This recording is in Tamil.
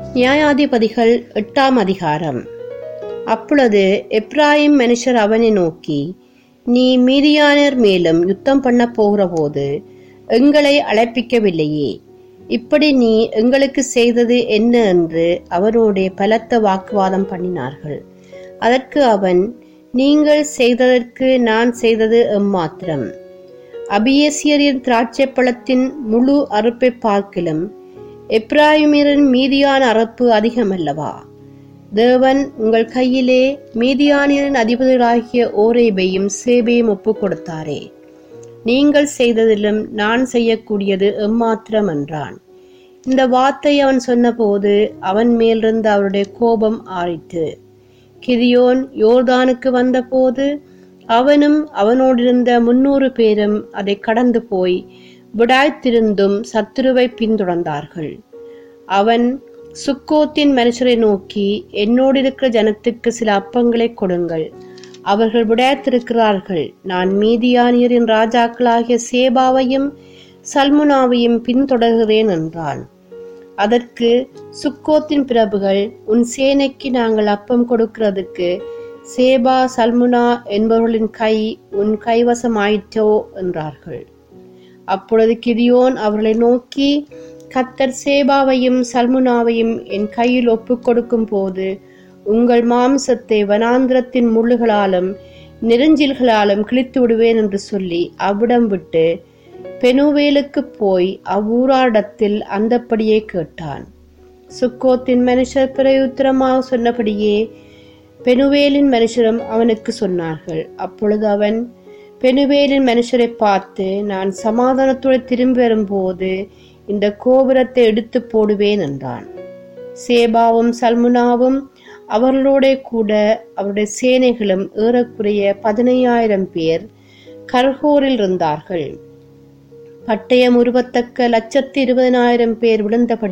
நியாயாதிபதிகள் எட்டாம் அதிகாரம் அப்பொழுது எப்ராயிம் மனுஷர் அவனை நோக்கி நீ மீதியானர் மேலும் யுத்தம் பண்ண போகிறபோது எங்களை அழைப்பிக்கவில்லையே இப்படி நீ எங்களுக்கு செய்தது என்ன என்று அவனோடே பலத்த வாக்குவாதம் பண்ணினார்கள் அதற்கு அவன் நீங்கள் செய்ததற்கு நான் செய்தது எம்மாத்திரம் அபியேசியரின் திராட்சை பழத்தின் முழு அறுப்பை பார்க்கிலும் எப்ராயிமிரின் மீதியான அறுப்பு அதிகமல்லவா தேவன் உங்கள் கையிலே மீதியானியரின் அதிபதிகளாகிய ஓரேபையும் சேபையும் ஒப்புக் கொடுத்தாரே நீங்கள் செய்ததிலும் நான் செய்யக்கூடியது எம்மாத்திரம் என்றான் இந்த வார்த்தை அவன் சொன்னபோது அவன் மேலிருந்து அவருடைய கோபம் ஆறிற்று கிதியோன் யோர்தானுக்கு வந்தபோது அவனும் அவனோடிருந்த முன்னூறு பேரும் அதை கடந்து போய் விடாய்த்திருந்தும் சத்துருவை பின்தொடர்ந்தார்கள் அவன் சுக்கோத்தின் மனுஷரை நோக்கி என்னோடு இருக்கிற ஜனத்துக்கு சில அப்பங்களை கொடுங்கள் அவர்கள் விடாய்த்திருக்கிறார்கள் நான் மீதியானியரின் ராஜாக்களாகிய சேபாவையும் சல்முனாவையும் பின்தொடர்கிறேன் என்றான் அதற்கு சுக்கோத்தின் பிரபுகள் உன் சேனைக்கு நாங்கள் அப்பம் கொடுக்கிறதுக்கு சேபா சல்முனா என்பவர்களின் கை உன் கைவசமாயிற்றோ என்றார்கள் அப்பொழுது கிதியோன் அவர்களை நோக்கி கத்தர் சேபாவையும் சல்முனாவையும் என் கையில் ஒப்புக் கொடுக்கும் போது உங்கள் மாம்சத்தை வனாந்திரத்தின் முள்ளுகளாலும் நெருஞ்சில்களாலும் கிழித்து விடுவேன் என்று சொல்லி அவ்விடம் விட்டு பெனுவேலுக்கு போய் அவ்வூராடத்தில் அந்தப்படியே கேட்டான் சுக்கோத்தின் மனுஷர் பிரயுத்தரமாக சொன்னபடியே பெனுவேலின் மனுஷரும் அவனுக்கு சொன்னார்கள் அப்பொழுது அவன் பெனுவேலின் மனுஷரை பார்த்து நான் சமாதானத்துடன் திரும்பி வரும்போது இந்த கோபுரத்தை எடுத்து போடுவேன் என்றான் சேபாவும் சல்முனாவும் அவர்களோட கூட அவருடைய சேனைகளும் ஏறக்குறைய பதினையாயிரம் பேர் கர்கோரில் இருந்தார்கள் பட்டயம் உருவத்தக்க லட்சத்து இருபதனாயிரம் பேர் விழுந்தபடி